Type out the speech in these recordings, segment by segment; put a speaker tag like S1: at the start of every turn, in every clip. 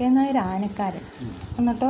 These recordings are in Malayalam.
S1: കെ നായർ ആനക്കാരൻ എന്നിട്ടോ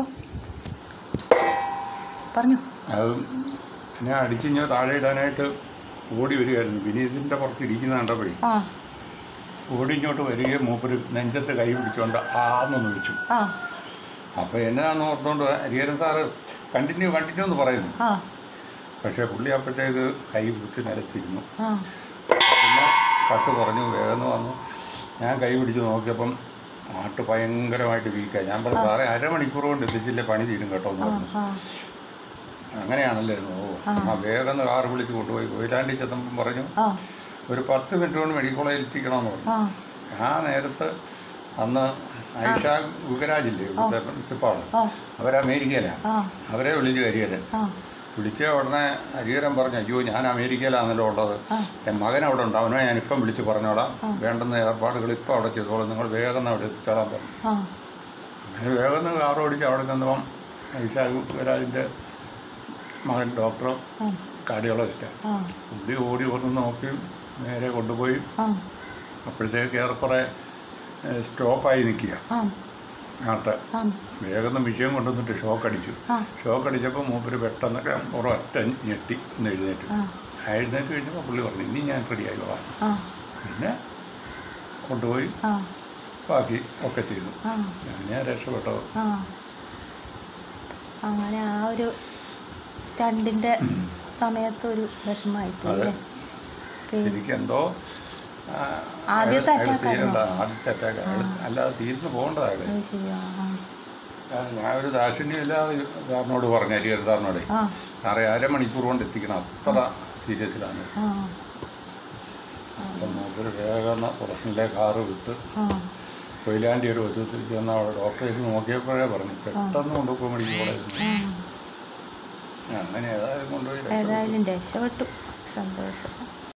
S1: പറഞ്ഞു
S2: അത് എന്നെ അടിച്ചിഞ്ഞോ താഴെ ഇടാനായിട്ട് ഓടി വരികയായിരുന്നു പിന്നെ ഇതിൻ്റെ പുറത്ത് ഇരിക്കുന്ന കണ്ടപ്പോഴേ
S1: ആ
S2: ഓടി ഇങ്ങോട്ട് വരികയും മൂപ്പര് നെഞ്ചത്ത് കൈ പിടിച്ചുകൊണ്ട് ആന്നൊന്ന് വിളിച്ചു
S1: ആ
S2: അപ്പോൾ എന്നാന്ന് ഓർത്തുകൊണ്ട് ഹരിഹരൻ സാറ് കണ്ടിന്യൂ കണ്ടിന്യൂ എന്ന് പറയുന്നു
S1: ആ
S2: പക്ഷേ പുള്ളി അപ്പോഴത്തേക്ക് കൈ പിടിച്ച് നിലത്തിരുന്നു
S1: ആ
S2: പിന്നെ കട്ട് കുറഞ്ഞു വേഗം വന്നു ഞാൻ കൈ പിടിച്ച് നോക്കിയപ്പം ആട്ട് ഭയങ്കരമായിട്ട് വീക്കായി ഞാൻ പറഞ്ഞു സാറേ അരമണിക്കൂർ കൊണ്ട് എത്തിച്ചില്ലേ പണി തീരും കേട്ടോ എന്ന്
S1: ആ
S2: പറഞ്ഞു
S1: ആ
S2: അങ്ങനെയാണല്ലേ ഓ ആ വേഗം കാർ വിളിച്ച് കൊണ്ടുപോയി കൊയിലാണ്ടി ചെന്നപ്പം പറഞ്ഞു
S1: ആ
S2: ഒരു പത്ത് മിനിറ്റ് കൊണ്ട് മെഡിക്കൽ കോളേജിൽ എത്തിക്കണമെന്ന് പറഞ്ഞു
S1: ആ
S2: ആ നേരത്ത് അന്ന് ഐഷ ഗുഗരാജില്ലേ ഇവിടുത്തെ പ്രിൻസിപ്പാള്
S1: ആ
S2: അവർ അമേരിക്കയിലാണ്
S1: ആ
S2: അവരെ വിളിച്ച് ഹരിഹരൻ
S1: ആ
S2: വിളിച്ച ഉടനെ ഹരിഹരൻ പറഞ്ഞു അയ്യോ ഞാൻ അമേരിക്കയിലാണല്ലോ ഉള്ളത്
S1: ആ.
S2: എൻ്റെ മകൻ അവിടെ ഉണ്ട് അവനെ ഞാൻ ഇപ്പം വിളിച്ച് പറഞ്ഞോളാം വേണ്ടുന്ന ഏർപ്പാടുകൾ ഇപ്പം അവിടെ ചെയ്തോളാം നിങ്ങൾ വേഗം അവിടെ എത്തിച്ചോളാൻ പറഞ്ഞു
S1: ആ
S2: അങ്ങനെ വേഗം കാർ ഓടിച്ച് അവിടെ നിന്നപ്പം ഐഷ ഗുഗരാജിൻ്റെ മകൻ ഡോക്ടർ
S1: ആ
S2: കാർഡിയോളജിസ്റ്റാണ്
S1: ആ
S2: പുള്ളി ഓടി വന്ന് നോക്കി നേരെ കൊണ്ടുപോയി
S1: ആ
S2: അപ്പോഴത്തേക്ക് ഏറെക്കുറെ സ്റ്റോപ്പായി നിൽക്കുക
S1: ആ
S2: ആട്ടെ
S1: ആ
S2: വേഗം വിഷയം കൊണ്ടുവന്നിട്ട് ഷോക്ക് അടിച്ചു
S1: ആ
S2: ഷോക്ക് അടിച്ചപ്പോൾ മൂപ്പര് പെട്ടെന്ന് ഒരൊറ്റ ഞെട്ടി ഒന്ന് എഴുന്നേറ്റു
S1: ആ
S2: ആ എഴുന്നേറ്റ് കഴിഞ്ഞപ്പോൾ പുള്ളി പറഞ്ഞു ഇനി ഞാൻ റെഡിയായി പോകാം
S1: ആ
S2: പിന്നെ കൊണ്ടുപോയി
S1: ആ
S2: ബാക്കി ഒക്കെ ചെയ്തു
S1: ആ
S2: ഞാൻ രക്ഷപ്പെട്ടത്
S1: ആ അങ്ങനെ ആ ഒരു സ്റ്റണ്ടിൻ്റെ സമയത്ത് ഒരു വിഷമമായി പോയി
S2: അതെ.
S1: അല്ലേ പിന്നെ
S2: ശരിക്കും എന്തോ ആ,
S1: ആദ്യത്തെ
S2: അയാൾ
S1: attack ആയിരുന്നോ?
S2: തീരണ്ട ആദ്യത്തെ അറ്റാക്ക് അല്ലാതെ തീർന്നു പോകേണ്ടതാണ്
S1: അത് ശരിയാ ആ
S2: ഞാൻ ഒരു ദാക്ഷിണ്യമില്ലാതെ സാറിനോട് പറഞ്ഞു ഹരിഹര സാറിനോട്
S1: ആ
S2: സാറേ അരമണിക്കൂർ കൊണ്ട് എത്തിക്കണം അത്ര സീരിയസിലാണ്
S1: ആ
S2: അപ്പം മൂപ്പര് വേഗം പ്രൊഫഷനിലെ കാറ് വിട്ട്
S1: ആ
S2: കൊയിലാണ്ടി ഒരു വശത്തിൽ ചെന്ന് അവിടെ ഡോക്ടേഴ്സ് നോക്കിയപ്പോഴേ പറഞ്ഞു പെട്ടെന്ന് കൊണ്ടുപോയി മെഡിക്കൽ കോളേജിൽ
S1: ആ
S2: അങ്ങനെ ഏതായാലും കൊണ്ടുപോയി രക്ഷപ്പെട്ടു.
S1: ഏതായാലും രക്ഷപ്പെട്ടു സന്തോഷം